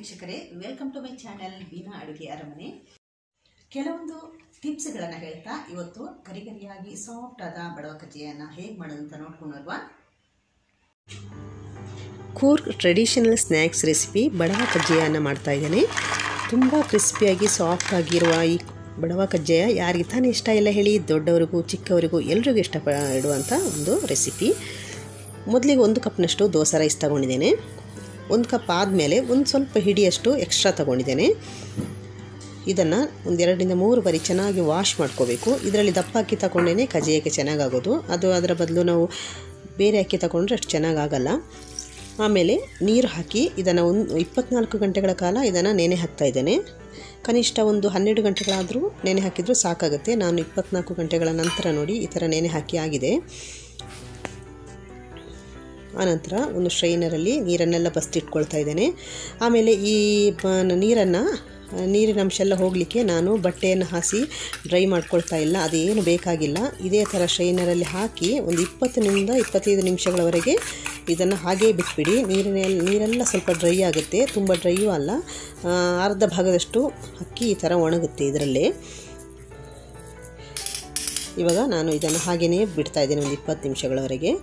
ವೀಕ್ಷಕರೇ welcome to my channel Beena ಅಡುಗೆ ಅರಮನೆ ಕೆಲವೊಂದು ಟಿಪ್ಸ್ಗಳನ್ನು ಹೇಳ್ತಾ ಇವತ್ತು ಕರಿಗರಿಯಾಗಿ ಸಾಫ್ಟ್ ಆದ ಬಡವ ಕಜ್ಜಿಯನ್ನು ಹೇಗೆ ಮಾಡೋದು ಅಂತ ನೋಡ್ಕೊಂಡಲ್ವಾ ಕೂರ್ಗ್ ಟ್ರೆಡಿಷನಲ್ ಸ್ನ್ಯಾಕ್ಸ್ ರೆಸಿಪಿ ಬಡವ ಕಜ್ಜಾಯನ ಮಾಡ್ತಾ ಇದ್ದೇನೆ ತುಂಬ ಕ್ರಿಸ್ಪಿಯಾಗಿ ಸಾಫ್ಟ್ ಆಗಿರುವ ಈ ಬಡವ ಕಜ್ಜಾಯ ಯಾರಿಗೆ ತಾನೇ ಇಷ್ಟ ಇಲ್ಲ ಹೇಳಿ ದೊಡ್ಡವರಿಗೂ ಚಿಕ್ಕವರಿಗೂ ಎಲ್ರಿಗೂ ಇಷ್ಟಪಡುವಂಥ ಒಂದು ರೆಸಿಪಿ ಮೊದಲಿಗೆ ಒಂದು ಕಪ್ನಷ್ಟು ದೋಸೆ ರೈಸ್ ತಗೊಂಡಿದ್ದೇನೆ ಒಂದು ಕಪ್ ಆದಮೇಲೆ ಒಂದು ಸ್ವಲ್ಪ ಹಿಡಿಯಷ್ಟು ಎಕ್ಸ್ಟ್ರಾ ತಗೊಂಡಿದ್ದೇನೆ ಇದನ್ನು ಒಂದು ಎರಡರಿಂದ ಮೂರು ಬಾರಿ ಚೆನ್ನಾಗಿ ವಾಶ್ ಮಾಡ್ಕೋಬೇಕು ಇದರಲ್ಲಿ ದಪ್ಪ ಅಕ್ಕಿ ತಗೊಂಡೇ ಕಜ್ಜಾಯಕ್ಕೆ ಚೆನ್ನಾಗಾಗೋದು ಅದು ಅದರ ಬದಲು ನಾವು ಬೇರೆ ಅಕ್ಕಿ ತಗೊಂಡ್ರೆ ಅಷ್ಟು ಚೆನ್ನಾಗಾಗಲ್ಲ ಆಮೇಲೆ ನೀರು ಹಾಕಿ ಇದನ್ನು ಒಂದು ಇಪ್ಪತ್ನಾಲ್ಕು ಗಂಟೆಗಳ ಕಾಲ ಇದನ್ನು ನೆನೆ ಹಾಕ್ತಾ ಇದ್ದೇನೆ ಕನಿಷ್ಠ ಒಂದು ಹನ್ನೆರಡು ಗಂಟೆಗಳಾದರೂ ನೆನೆ ಹಾಕಿದರೂ ಸಾಕಾಗುತ್ತೆ ನಾನು ಇಪ್ಪತ್ನಾಲ್ಕು ಗಂಟೆಗಳ ನಂತರ ನೋಡಿ ಈ ಥರ ನೆನೆ ಹಾಕಿ ಆಗಿದೆ ಆನಂತರ ಒಂದು ಸ್ಟ್ರೈನರಲ್ಲಿ ನೀರನ್ನೆಲ್ಲ ಬಸ್ತಿಟ್ಕೊಳ್ತಾ ಇದ್ದೇನೆ ಆಮೇಲೆ ಈ ನೀರನ್ನು ನೀರಿನ ಅಂಶ ಎಲ್ಲ ಹೋಗಲಿಕ್ಕೆ ನಾನು ಬಟ್ಟೆಯನ್ನು ಹಾಸಿ ಡ್ರೈ ಮಾಡ್ಕೊಳ್ತಾ ಇಲ್ಲ ಅದೇನು ಬೇಕಾಗಿಲ್ಲ ಇದೇ ಥರ ಸ್ಟ್ರೈನರಲ್ಲಿ ಹಾಕಿ ಒಂದು ಇಪ್ಪತ್ತರಿಂದ ಇಪ್ಪತ್ತೈದು ನಿಮಿಷಗಳವರೆಗೆ ಇದನ್ನು ಹಾಗೇ ಬಿಟ್ಬಿಡಿ ನೀರಿನ ನೀರೆಲ್ಲ ಸ್ವಲ್ಪ ಡ್ರೈ ಆಗುತ್ತೆ ತುಂಬ ಡ್ರೈಯೂ ಅಲ್ಲ ಅರ್ಧ ಭಾಗದಷ್ಟು ಅಕ್ಕಿ ಈ ಥರ ಒಣಗುತ್ತೆ ಇದರಲ್ಲೇ ಇವಾಗ ನಾನು ಇದನ್ನು ಹಾಗೆಯೇ ಬಿಡ್ತಾ ಇದ್ದೇನೆ ಒಂದು ಇಪ್ಪತ್ತು ನಿಮಿಷಗಳವರೆಗೆ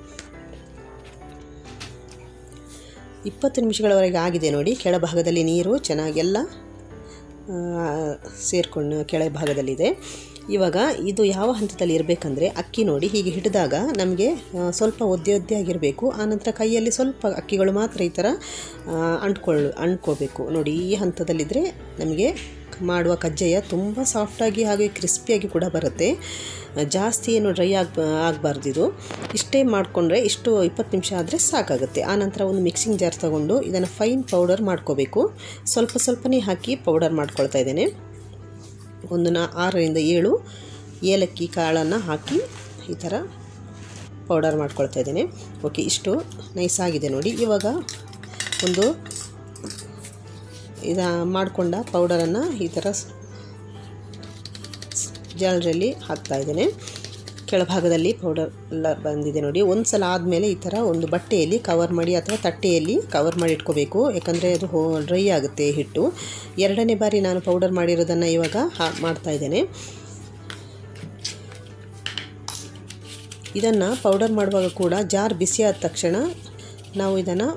ಇಪ್ಪತ್ತು ನಿಮಿಷಗಳವರೆಗೆ ಆಗಿದೆ ನೋಡಿ ಕೆಳಭಾಗದಲ್ಲಿ ನೀರು ಚೆನ್ನಾಗೆಲ್ಲ ಸೇರಿಕೊಂಡು ಕೆಳಭಾಗದಲ್ಲಿದೆ ಇವಾಗ ಇದು ಯಾವ ಹಂತದಲ್ಲಿ ಇರಬೇಕಂದ್ರೆ ಅಕ್ಕಿ ನೋಡಿ ಹೀಗೆ ಹಿಡಿದಾಗ ನಮಗೆ ಸ್ವಲ್ಪ ಒದ್ದೆ ಒದ್ದೆ ಆಗಿರಬೇಕು ಆನಂತರ ಕೈಯಲ್ಲಿ ಸ್ವಲ್ಪ ಅಕ್ಕಿಗಳು ಮಾತ್ರ ಈ ಥರ ಅಂಟ್ಕೊಳ್ಳು ಅಂಟ್ಕೋಬೇಕು ನೋಡಿ ಈ ಹಂತದಲ್ಲಿದ್ದರೆ ನಮಗೆ ಮಾಡುವ ಕಜ್ಜಾಯ ತುಂಬ ಸಾಫ್ಟಾಗಿ ಹಾಗೆ ಕ್ರಿಸ್ಪಿಯಾಗಿ ಕೂಡ ಬರುತ್ತೆ ಜಾಸ್ತಿ ಏನು ಡ್ರೈ ಆಗ ಆಗಬಾರ್ದು ಇದು ಇಷ್ಟೇ ಮಾಡಿಕೊಂಡ್ರೆ ಇಷ್ಟು ಇಪ್ಪತ್ತು ನಿಮಿಷ ಆದರೆ ಸಾಕಾಗುತ್ತೆ ಆನಂತರ ಒಂದು ಮಿಕ್ಸಿಂಗ್ ಜಾರ್ ತಗೊಂಡು ಇದನ್ನು ಫೈನ್ ಪೌಡರ್ ಮಾಡ್ಕೋಬೇಕು ಸ್ವಲ್ಪ ಸ್ವಲ್ಪನೇ ಹಾಕಿ ಪೌಡರ್ ಮಾಡ್ಕೊಳ್ತಾ ಇದ್ದೇನೆ ಒಂದು ನಾ ಆರರಿಂದ ಏಳು ಏಲಕ್ಕಿ ಕಾಳನ್ನು ಹಾಕಿ ಈ ಥರ ಪೌಡರ್ ಮಾಡ್ಕೊಳ್ತಾ ಇದ್ದೇನೆ ಓಕೆ ಇಷ್ಟು ನೈಸಾಗಿದೆ ನೋಡಿ ಇವಾಗ ಒಂದು ಇದು ಮಾಡಿಕೊಂಡ ಪೌಡರನ್ನು ಈ ಥರ ಜಾಲರಲ್ಲಿ ಹಾಕ್ತಾ ಇದ್ದೇನೆ ಕೆಳಭಾಗದಲ್ಲಿ ಪೌಡರ್ ಎಲ್ಲ ಬಂದಿದೆ ನೋಡಿ ಒಂದು ಸಲ ಆದಮೇಲೆ ಈ ಥರ ಒಂದು ಬಟ್ಟೆಯಲ್ಲಿ ಕವರ್ ಮಾಡಿ ಅಥವಾ ತಟ್ಟೆಯಲ್ಲಿ ಕವರ್ ಮಾಡಿ ಇಟ್ಕೋಬೇಕು ಯಾಕಂದರೆ ಅದು ಹೋ ಡ್ರೈ ಆಗುತ್ತೆ ಹಿಟ್ಟು ಎರಡನೇ ಬಾರಿ ನಾನು ಪೌಡರ್ ಮಾಡಿರೋದನ್ನು ಇವಾಗ ಹಾ ಮಾಡ್ತಾ ಇದ್ದೇನೆ ಇದನ್ನು ಪೌಡರ್ ಮಾಡುವಾಗ ಕೂಡ ಜಾರ್ ಬಿಸಿಯಾದ ತಕ್ಷಣ ನಾವು ಇದನ್ನು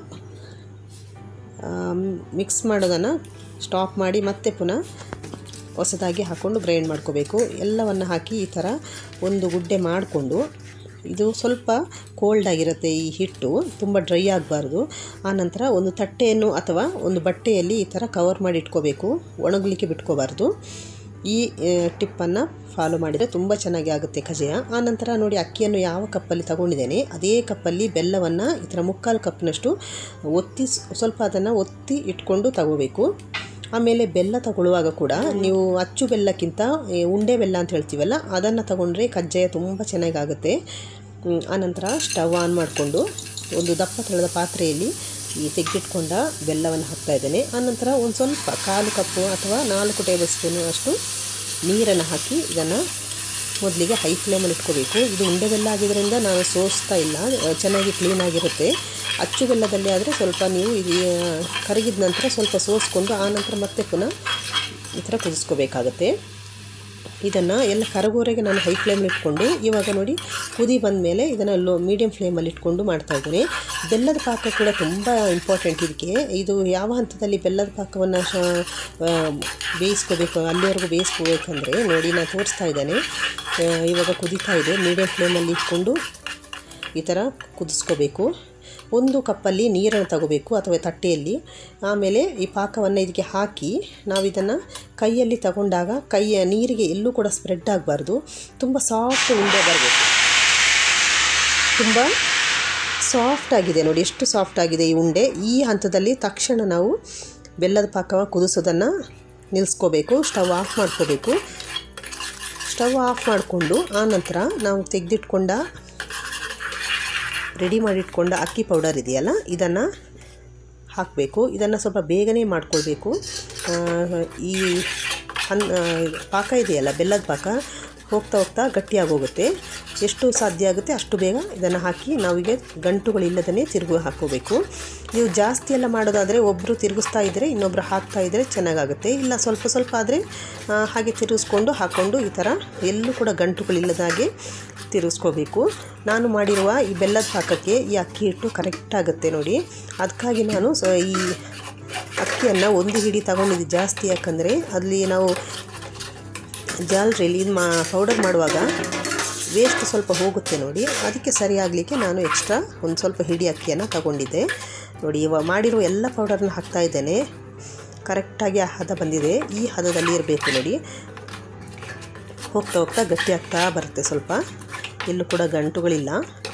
ಮಿಕ್ಸ್ ಮಾಡೋದನ್ನು ಸ್ಟಾಪ್ ಮಾಡಿ ಮತ್ತೆ ಪುನಃ ಹೊಸದಾಗಿ ಹಾಕ್ಕೊಂಡು ಗ್ರೈಂಡ್ ಮಾಡ್ಕೋಬೇಕು ಎಲ್ಲವನ್ನು ಹಾಕಿ ಈ ಥರ ಒಂದು ಗುಡ್ಡೆ ಮಾಡಿಕೊಂಡು ಇದು ಸ್ವಲ್ಪ ಕೋಲ್ಡ್ ಆಗಿರುತ್ತೆ ಈ ಹಿಟ್ಟು ತುಂಬ ಡ್ರೈ ಆಗಬಾರ್ದು ಆನಂತರ ಒಂದು ತಟ್ಟೆಯನ್ನು ಅಥವಾ ಒಂದು ಬಟ್ಟೆಯಲ್ಲಿ ಈ ಥರ ಕವರ್ ಮಾಡಿ ಇಟ್ಕೋಬೇಕು ಒಣಗಲಿಕ್ಕೆ ಬಿಟ್ಕೋಬಾರ್ದು ಈ ಟಿಪ್ಪನ್ನು ಫಾಲೋ ಮಾಡಿದರೆ ತುಂಬ ಚೆನ್ನಾಗಿ ಆಗುತ್ತೆ ಕಜಾಯ ಆನಂತರ ನೋಡಿ ಅಕ್ಕಿಯನ್ನು ಯಾವ ಕಪ್ಪಲ್ಲಿ ತಗೊಂಡಿದ್ದೇನೆ ಅದೇ ಕಪ್ಪಲ್ಲಿ ಬೆಲ್ಲವನ್ನು ಈ ಥರ ಮುಕ್ಕಾಲು ಕಪ್ನಷ್ಟು ಒತ್ತಿ ಸ್ವಲ್ಪ ಅದನ್ನು ಒತ್ತಿ ಇಟ್ಕೊಂಡು ತಗೋಬೇಕು ಆಮೇಲೆ ಬೆಲ್ಲ ತಗೊಳ್ಳುವಾಗ ಕೂಡ ನೀವು ಅಚ್ಚು ಬೆಲ್ಲಕ್ಕಿಂತ ಉಂಡೆ ಬೆಲ್ಲ ಅಂತ ಹೇಳ್ತೀವಲ್ಲ ಅದನ್ನು ತಗೊಂಡ್ರೆ ಕಜ್ಜಾಯ ತುಂಬ ಚೆನ್ನಾಗಾಗುತ್ತೆ ಆನಂತರ ಸ್ಟವ್ ಆನ್ ಮಾಡಿಕೊಂಡು ಒಂದು ದಪ್ಪ ತಳದ ಪಾತ್ರೆಯಲ್ಲಿ ಈ ತೆಗೆದಿಟ್ಕೊಂಡ ಬೆಲ್ಲವನ್ನು ಹಾಕ್ತಾ ಇದ್ದೇನೆ ಆನಂತರ ಒಂದು ಸ್ವಲ್ಪ ಕಾಲು ಕಪ್ಪು ಅಥವಾ ನಾಲ್ಕು ಟೇಬಲ್ ಸ್ಪೂನ್ ಅಷ್ಟು ನೀರನ್ನು ಹಾಕಿ ಇದನ್ನು ಮೊದಲಿಗೆ ಹೈ ಫ್ಲೇಮಲ್ಲಿ ಇಟ್ಕೋಬೇಕು ಇದು ಉಂಡೆ ಬೆಲ್ಲ ಆಗಿದ್ದರಿಂದ ನಾನು ಸೋಸ್ತಾ ಇಲ್ಲ ಚೆನ್ನಾಗಿ ಕ್ಲೀನಾಗಿರುತ್ತೆ ಅಚ್ಚು ಬೆಲ್ಲದಲ್ಲಿ ಆದರೆ ಸ್ವಲ್ಪ ನೀವು ಇದು ಕರಗಿದ ನಂತರ ಸ್ವಲ್ಪ ಸೋಸ್ಕೊಂಡು ಆನಂತರ ಮತ್ತೆ ಪುನಃ ಈ ಥರ ಕುದಿಸ್ಕೋಬೇಕಾಗತ್ತೆ ಇದನ್ನು ಎಲ್ಲ ಕರಗೋರೆಗೆ ನಾನು ಹೈ ಫ್ಲೇಮಲ್ಲಿ ಇಟ್ಕೊಂಡು ಇವಾಗ ನೋಡಿ ಕುದಿ ಬಂದ ಮೇಲೆ ಇದನ್ನು ಲೋ ಮೀಡಿಯಮ್ ಫ್ಲೇಮಲ್ಲಿ ಇಟ್ಕೊಂಡು ಮಾಡ್ತಾಯಿದ್ದೀನಿ ಬೆಲ್ಲದ ಪಾಕ ಕೂಡ ತುಂಬ ಇಂಪಾರ್ಟೆಂಟ್ ಇದಕ್ಕೆ ಇದು ಯಾವ ಹಂತದಲ್ಲಿ ಬೆಲ್ಲದ ಪಾಕವನ್ನು ಬೇಯಿಸ್ಕೋಬೇಕು ಅಲ್ಲಿವರೆಗೂ ಬೇಯಿಸ್ಕೋಬೇಕಂದ್ರೆ ನೋಡಿ ನಾನು ತೋರಿಸ್ತಾ ಇದ್ದೇನೆ ಇವಾಗ ಕುದೀತಾ ಇದೆ ಮೀಡಿಯಮ್ ಫ್ಲೇಮಲ್ಲಿ ಇಟ್ಕೊಂಡು ಈ ಥರ ಕುದಿಸ್ಕೋಬೇಕು ಒಂದು ಕಪ್ಪಲ್ಲಿ ನೀರನ್ನು ತಗೋಬೇಕು ಅಥವಾ ತಟ್ಟೆಯಲ್ಲಿ ಆಮೇಲೆ ಈ ಪಾಕವನ್ನು ಇದಕ್ಕೆ ಹಾಕಿ ನಾವು ಇದನ್ನು ಕೈಯಲ್ಲಿ ತಗೊಂಡಾಗ ಕೈಯ ನೀರಿಗೆ ಎಲ್ಲೂ ಕೂಡ ಸ್ಪ್ರೆಡ್ ಆಗಬಾರ್ದು ತುಂಬ ಸಾಫ್ಟ್ ಉಂಡೆ ಬರಬೇಕು ತುಂಬ ಸಾಫ್ಟ್ ಆಗಿದೆ ನೋಡಿ ಎಷ್ಟು ಸಾಫ್ಟ್ ಆಗಿದೆ ಈ ಉಂಡೆ ಈ ಹಂತದಲ್ಲಿ ತಕ್ಷಣ ನಾವು ಬೆಲ್ಲದ ಪಾಕ ಕುದಿಸೋದನ್ನು ನಿಲ್ಲಿಸ್ಕೋಬೇಕು ಸ್ಟವ್ ಆಫ್ ಮಾಡ್ಕೋಬೇಕು ಸ್ಟವ್ ಆಫ್ ಮಾಡಿಕೊಂಡು ಆನಂತರ ನಾವು ತೆಗೆದಿಟ್ಕೊಂಡ ರೆಡಿ ಮಾಡಿಟ್ಕೊಂಡ ಅಕ್ಕಿ ಪೌಡರ್ ಇದೆಯಲ್ಲ ಇದನ್ನು ಹಾಕಬೇಕು ಇದನ್ನು ಸ್ವಲ್ಪ ಬೇಗನೆ ಮಾಡಿಕೊಳ್ಬೇಕು ಈ ಹನ್ ಪಾಕ ಇದೆಯಲ್ಲ ಬೆಲ್ಲದ ಪಾಕ ಹೋಗ್ತಾ ಹೋಗ್ತಾ ಗಟ್ಟಿಯಾಗೋಗುತ್ತೆ ಎಷ್ಟು ಸಾಧ್ಯ ಆಗುತ್ತೆ ಅಷ್ಟು ಬೇಗ ಇದನ್ನು ಹಾಕಿ ನಾವೀಗ ಗಂಟುಗಳಿಲ್ಲದೇ ತಿರುಗು ಹಾಕ್ಕೋಬೇಕು ನೀವು ಜಾಸ್ತಿ ಎಲ್ಲ ಮಾಡೋದಾದರೆ ಒಬ್ಬರು ತಿರುಗಿಸ್ತಾ ಇದ್ದರೆ ಇನ್ನೊಬ್ಬರು ಹಾಕ್ತಾ ಇದ್ದರೆ ಚೆನ್ನಾಗಾಗುತ್ತೆ ಇಲ್ಲ ಸ್ವಲ್ಪ ಸ್ವಲ್ಪ ಆದರೆ ಹಾಗೆ ತಿರುಗಿಸ್ಕೊಂಡು ಹಾಕ್ಕೊಂಡು ಈ ಥರ ಎಲ್ಲೂ ಕೂಡ ಗಂಟುಗಳಿಲ್ಲದಾಗೆ ತಿರುಗಿಸ್ಕೋಬೇಕು ನಾನು ಮಾಡಿರುವ ಈ ಬೆಲ್ಲದ ಪಾಕಕ್ಕೆ ಈ ಅಕ್ಕಿ ಹಿಟ್ಟು ಕರೆಕ್ಟ್ ಆಗುತ್ತೆ ನೋಡಿ ಅದಕ್ಕಾಗಿ ನಾನು ಸ ಈ ಅಕ್ಕಿಯನ್ನು ಒಂದು ಹಿಡಿ ತಗೊಂಡಿದ್ದು ಜಾಸ್ತಿ ಯಾಕಂದರೆ ಅಲ್ಲಿ ನಾವು ಜಾಲ್ರಿಲಿ ಇದು ಮಾ ಪೌಡರ್ ಮಾಡುವಾಗ ವೇಸ್ಟ್ ಸ್ವಲ್ಪ ಹೋಗುತ್ತೆ ನೋಡಿ ಅದಕ್ಕೆ ಸರಿ ಆಗಲಿಕ್ಕೆ ನಾನು ಎಕ್ಸ್ಟ್ರಾ ಒಂದು ಸ್ವಲ್ಪ ಹಿಡಿ ಅಕ್ಕಿಯನ್ನು ತಗೊಂಡಿದ್ದೆ ನೋಡಿ ಇವಾಗ ಮಾಡಿರೋ ಎಲ್ಲ ಪೌಡರ್ನ ಹಾಕ್ತಾ ಇದ್ದೇನೆ ಕರೆಕ್ಟಾಗಿ ಆ ಹದ ಬಂದಿದೆ ಈ ಹದದಲ್ಲಿ ಇರಬೇಕು ನೋಡಿ ಹೋಗ್ತಾ ಹೋಗ್ತಾ ಗಟ್ಟಿ ಆಗ್ತಾ ಬರುತ್ತೆ ಸ್ವಲ್ಪ ಎಲ್ಲೂ ಕೂಡ ಗಂಟುಗಳಿಲ್ಲ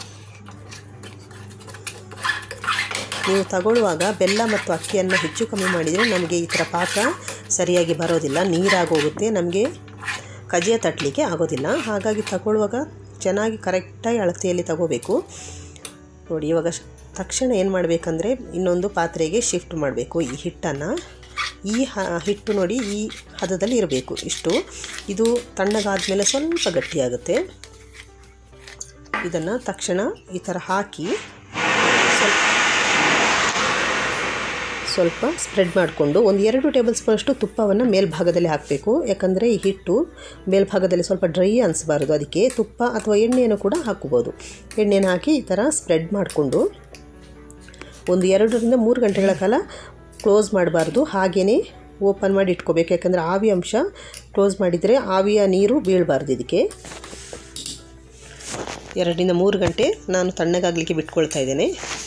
ನೀವು ತಗೊಳ್ಳುವಾಗ ಬೆಲ್ಲ ಮತ್ತು ಅಕ್ಕಿಯನ್ನು ಹೆಚ್ಚು ಕಮ್ಮಿ ಮಾಡಿದರೆ ನಮಗೆ ಈ ಥರ ಪಾಕ ಸರಿಯಾಗಿ ಬರೋದಿಲ್ಲ ನೀರಾಗೋಗುತ್ತೆ ನಮಗೆ ಕಜಿಯ ತಟ್ಟಲಿಕ್ಕೆ ಆಗೋದಿಲ್ಲ ಹಾಗಾಗಿ ತಗೊಳ್ಳುವಾಗ ಚೆನ್ನಾಗಿ ಕರೆಕ್ಟಾಗಿ ಅಳತೆಯಲ್ಲಿ ತಗೋಬೇಕು ನೋಡಿ ಇವಾಗ ತಕ್ಷಣ ಏನು ಮಾಡಬೇಕಂದ್ರೆ ಇನ್ನೊಂದು ಪಾತ್ರೆಗೆ ಶಿಫ್ಟ್ ಮಾಡಬೇಕು ಈ ಹಿಟ್ಟನ್ನು ಈ ಹ ಹಿಟ್ಟು ನೋಡಿ ಈ ಹದದಲ್ಲಿ ಇರಬೇಕು ಇಷ್ಟು ಇದು ತಣ್ಣಗಾದ ಮೇಲೆ ಸ್ವಲ್ಪ ಗಟ್ಟಿಯಾಗುತ್ತೆ ಇದನ್ನು ತಕ್ಷಣ ಈ ಥರ ಹಾಕಿ ಸ್ವಲ್ಪ ಸ್ವಲ್ಪ ಸ್ಪ್ರೆಡ್ ಮಾಡಿಕೊಂಡು ಒಂದು ಎರಡು ಟೇಬಲ್ ಸ್ಪೂನಷ್ಟು ತುಪ್ಪವನ್ನು ಮೇಲ್ಭಾಗದಲ್ಲಿ ಹಾಕಬೇಕು ಯಾಕಂದರೆ ಈ ಹಿಟ್ಟು ಮೇಲ್ಭಾಗದಲ್ಲಿ ಸ್ವಲ್ಪ ಡ್ರೈ ಅನಿಸಬಾರ್ದು ಅದಕ್ಕೆ ತುಪ್ಪ ಅಥವಾ ಎಣ್ಣೆಯನ್ನು ಕೂಡ ಹಾಕ್ಕೋಬೋದು ಎಣ್ಣೆನ ಹಾಕಿ ಈ ಥರ ಸ್ಪ್ರೆಡ್ ಮಾಡಿಕೊಂಡು ಒಂದು ಎರಡರಿಂದ ಮೂರು ಗಂಟೆಗಳ ಕಾಲ ಕ್ಲೋಸ್ ಮಾಡಬಾರ್ದು ಹಾಗೆಯೇ ಓಪನ್ ಮಾಡಿ ಇಟ್ಕೋಬೇಕು ಯಾಕಂದರೆ ಆವಿ ಅಂಶ ಕ್ಲೋಸ್ ಮಾಡಿದರೆ ಆವಿಯ ನೀರು ಬೀಳಬಾರ್ದು ಇದಕ್ಕೆ ಎರಡರಿಂದ ಮೂರು ಗಂಟೆ ನಾನು ತಣ್ಣಗಾಗಲಿಕ್ಕೆ ಬಿಟ್ಕೊಳ್ತಾ ಇದ್ದೇನೆ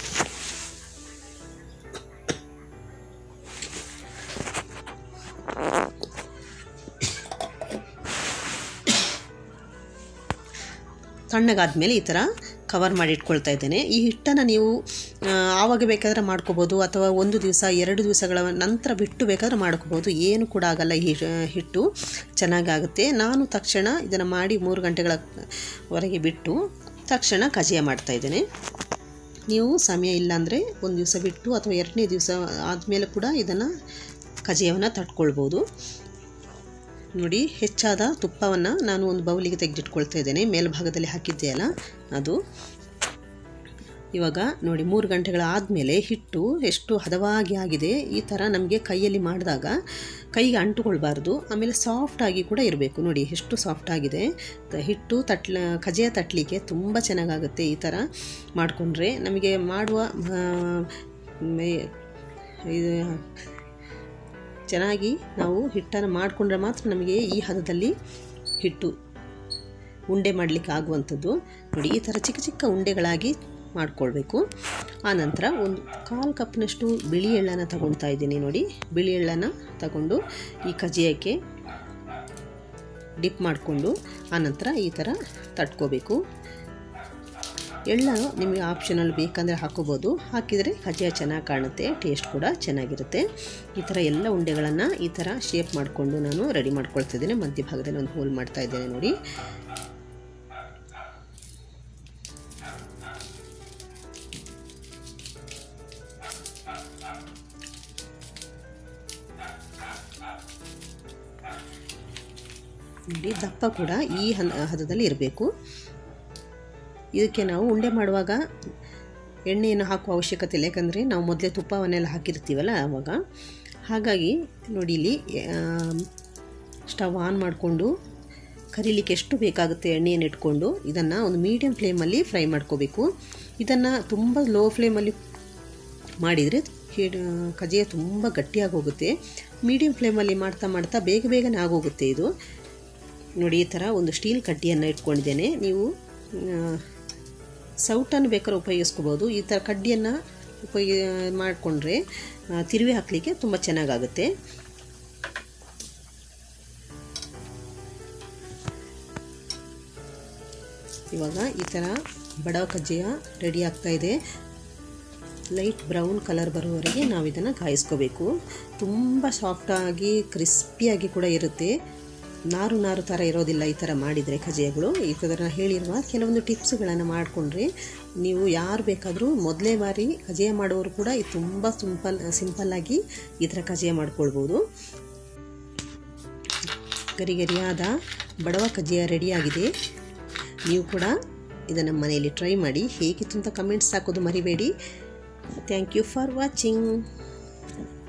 ತಣ್ಣಗಾದ ಮೇಲೆ ಈ ಥರ ಕವರ್ ಮಾಡಿ ಇಟ್ಕೊಳ್ತಾ ಇದ್ದೇನೆ ಈ ಹಿಟ್ಟನ್ನು ನೀವು ಆವಾಗ ಬೇಕಾದರೆ ಮಾಡ್ಕೋಬೋದು ಅಥವಾ ಒಂದು ದಿವಸ ಎರಡು ದಿವಸಗಳ ನಂತರ ಬಿಟ್ಟು ಬೇಕಾದ್ರೆ ಮಾಡ್ಕೋಬೋದು ಏನು ಕೂಡ ಆಗಲ್ಲ ಈ ಹಿಟ್ಟು ಚೆನ್ನಾಗಾಗುತ್ತೆ ನಾನು ತಕ್ಷಣ ಇದನ್ನು ಮಾಡಿ ಮೂರು ಗಂಟೆಗಳವರೆಗೆ ಬಿಟ್ಟು ತಕ್ಷಣ ಕಜಾಯ ಮಾಡ್ತಾಯಿದ್ದೇನೆ ನೀವು ಸಮಯ ಇಲ್ಲಾಂದರೆ ಒಂದು ದಿವಸ ಬಿಟ್ಟು ಅಥವಾ ಎರಡನೇ ದಿವಸ ಆದಮೇಲೆ ಕೂಡ ಇದನ್ನು ಕಜಾಯವನ್ನು ತಟ್ಕೊಳ್ಬೋದು ನೋಡಿ ಹೆಚ್ಚಾದ ತುಪ್ಪವನ್ನು ನಾನು ಒಂದು ಬೌಲಿಗೆ ತೆಗೆದಿಟ್ಕೊಳ್ತಾ ಇದ್ದೇನೆ ಮೇಲ್ಭಾಗದಲ್ಲಿ ಹಾಕಿದ್ದೆ ಅಲ್ಲ ಅದು ಇವಾಗ ನೋಡಿ ಮೂರು ಗಂಟೆಗಳ ಆದಮೇಲೆ ಹಿಟ್ಟು ಎಷ್ಟು ಹದವಾಗಿ ಆಗಿದೆ ಈ ಥರ ನಮಗೆ ಕೈಯಲ್ಲಿ ಮಾಡಿದಾಗ ಕೈಗೆ ಅಂಟುಕೊಳ್ಬಾರ್ದು ಆಮೇಲೆ ಸಾಫ್ಟಾಗಿ ಕೂಡ ಇರಬೇಕು ನೋಡಿ ಎಷ್ಟು ಸಾಫ್ಟ್ ಆಗಿದೆ ಹಿಟ್ಟು ತಟ್ಲ ಕಜಾಯ ತಟ್ಟಲಿಕ್ಕೆ ತುಂಬ ಚೆನ್ನಾಗಾಗುತ್ತೆ ಈ ಥರ ಮಾಡಿಕೊಂಡ್ರೆ ನಮಗೆ ಮಾಡುವ ಇದು ಚೆನ್ನಾಗಿ ನಾವು ಹಿಟ್ಟನ್ನು ಮಾಡಿಕೊಂಡ್ರೆ ಮಾತ್ರ ನಮಗೆ ಈ ಹದದಲ್ಲಿ ಹಿಟ್ಟು ಉಂಡೆ ಮಾಡಲಿಕ್ಕೆ ಆಗುವಂಥದ್ದು ನೋಡಿ ಈ ಥರ ಚಿಕ್ಕ ಚಿಕ್ಕ ಉಂಡೆಗಳಾಗಿ ಮಾಡಿಕೊಳ್ಬೇಕು ಆನಂತರ ಒಂದು ಕಾಲು ಕಪ್ನಷ್ಟು ಬಿಳಿ ಎಳ್ಳನ್ನು ತಗೊಳ್ತಾ ಇದ್ದೀನಿ ನೋಡಿ ಬಿಳಿ ಎಳ್ಳನ್ನು ತಗೊಂಡು ಈ ಕಜ್ಜಿಯಕ್ಕೆ ಡಿಪ್ ಮಾಡಿಕೊಂಡು ಆನಂತರ ಈ ಥರ ತಟ್ಕೋಬೇಕು ಎಳ್ಳ ನಿಮಗೆ ಆಪ್ಷನಲ್ ಬೇಕಂದರೆ ಹಾಕೋಬೋದು ಹಾಕಿದರೆ ಕಜ್ಜಾಯ ಚೆನ್ನಾಗಿ ಕಾಣುತ್ತೆ ಟೇಸ್ಟ್ ಕೂಡ ಚೆನ್ನಾಗಿರುತ್ತೆ ಈ ಥರ ಎಲ್ಲ ಉಂಡೆಗಳನ್ನು ಈ ಥರ ಶೇಪ್ ಮಾಡಿಕೊಂಡು ನಾನು ರೆಡಿ ಮಾಡ್ಕೊಳ್ತಿದ್ದೇನೆ ಮಧ್ಯಭಾಗದಲ್ಲಿ ಒಂದು ಹೋಲ್ ಮಾಡ್ತಾ ಇದ್ದೇನೆ ನೋಡಿ ನೋಡಿ ದಪ್ಪ ಕೂಡ ಈ ಹದದಲ್ಲಿ ಇರಬೇಕು ಇದಕ್ಕೆ ನಾವು ಉಂಡೆ ಮಾಡುವಾಗ ಎಣ್ಣೆಯನ್ನು ಹಾಕುವ ಅವಶ್ಯಕತೆ ಇಲ್ಲ ಯಾಕಂದರೆ ನಾವು ಮೊದಲೇ ತುಪ್ಪವನ್ನೆಲ್ಲ ಹಾಕಿರ್ತೀವಲ್ಲ ಆವಾಗ ಹಾಗಾಗಿ ನೋಡಿ ಇಲ್ಲಿ ಸ್ಟವ್ ಆನ್ ಮಾಡಿಕೊಂಡು ಕರೀಲಿಕ್ಕೆ ಎಷ್ಟು ಬೇಕಾಗುತ್ತೆ ಎಣ್ಣೆಯನ್ನು ಇಟ್ಕೊಂಡು ಇದನ್ನು ಒಂದು ಮೀಡಿಯಮ್ ಫ್ಲೇಮಲ್ಲಿ ಫ್ರೈ ಮಾಡ್ಕೋಬೇಕು ಇದನ್ನು ತುಂಬ ಲೋ ಫ್ಲೇಮಲ್ಲಿ ಮಾಡಿದರೆ ಕಜಾಯ ತುಂಬ ಗಟ್ಟಿಯಾಗಿ ಹೋಗುತ್ತೆ ಮೀಡಿಯಮ್ ಫ್ಲೇಮಲ್ಲಿ ಮಾಡ್ತಾ ಮಾಡ್ತಾ ಬೇಗ ಬೇಗನೆ ಆಗೋಗುತ್ತೆ ಇದು ನೋಡಿ ಈ ಥರ ಒಂದು ಸ್ಟೀಲ್ ಕಡ್ಡಿಯನ್ನು ಇಟ್ಕೊಂಡಿದ್ದೇನೆ ನೀವು ಸೌಟನ್ನು ಬೇಕಾದ್ರೆ ಉಪಯೋಗಿಸ್ಕೋಬೋದು ಈ ಥರ ಕಡ್ಡಿಯನ್ನು ಉಪಯೋಗ ಮಾಡಿಕೊಂಡ್ರೆ ತಿರುವಿ ಹಾಕಲಿಕ್ಕೆ ತುಂಬ ಚೆನ್ನಾಗಾಗುತ್ತೆ ಇವಾಗ ಈ ಥರ ಬಡವ ಕಜ್ಜಾಯ ರೆಡಿ ಆಗ್ತಾ ಇದೆ ಲೈಟ್ ಬ್ರೌನ್ ಕಲರ್ ಬರುವವರೆಗೆ ನಾವು ಇದನ್ನು ಕಾಯಿಸ್ಕೋಬೇಕು ತುಂಬ ಸಾಫ್ಟಾಗಿ ಕ್ರಿಸ್ಪಿಯಾಗಿ ಕೂಡ ಇರುತ್ತೆ ನಾರು ನಾರು ಥರ ಇರೋದಿಲ್ಲ ಈ ಥರ ಮಾಡಿದರೆ ಕಜ್ಜಾಯಗಳು ಈ ಥರ ಹೇಳಿರುವ ಕೆಲವೊಂದು ಟಿಪ್ಸ್ಗಳನ್ನು ಮಾಡಿಕೊಂಡ್ರೆ ನೀವು ಯಾರು ಬೇಕಾದರೂ ಮೊದಲೇ ಬಾರಿ ಕಜ್ಜಾಯ ಮಾಡೋರು ಕೂಡ ಇದು ತುಂಬ ಸಿಂಪಲ್ ಸಿಂಪಲ್ಲಾಗಿ ಈ ಥರ ಕಜ್ಜಾಯ ಮಾಡ್ಕೊಳ್ಬೋದು ಗರಿ ಗರಿಯಾದ ಬಡವ ಕಜ್ಜಿಯ ರೆಡಿಯಾಗಿದೆ ನೀವು ಕೂಡ ಇದನ್ನು ಮನೆಯಲ್ಲಿ ಟ್ರೈ ಮಾಡಿ ಹೇಗಿತ್ತು ಅಂತ ಕಮೆಂಟ್ಸ್ ಹಾಕೋದು ಮರಿಬೇಡಿ ಥ್ಯಾಂಕ್ ಯು ಫಾರ್ ವಾಚಿಂಗ್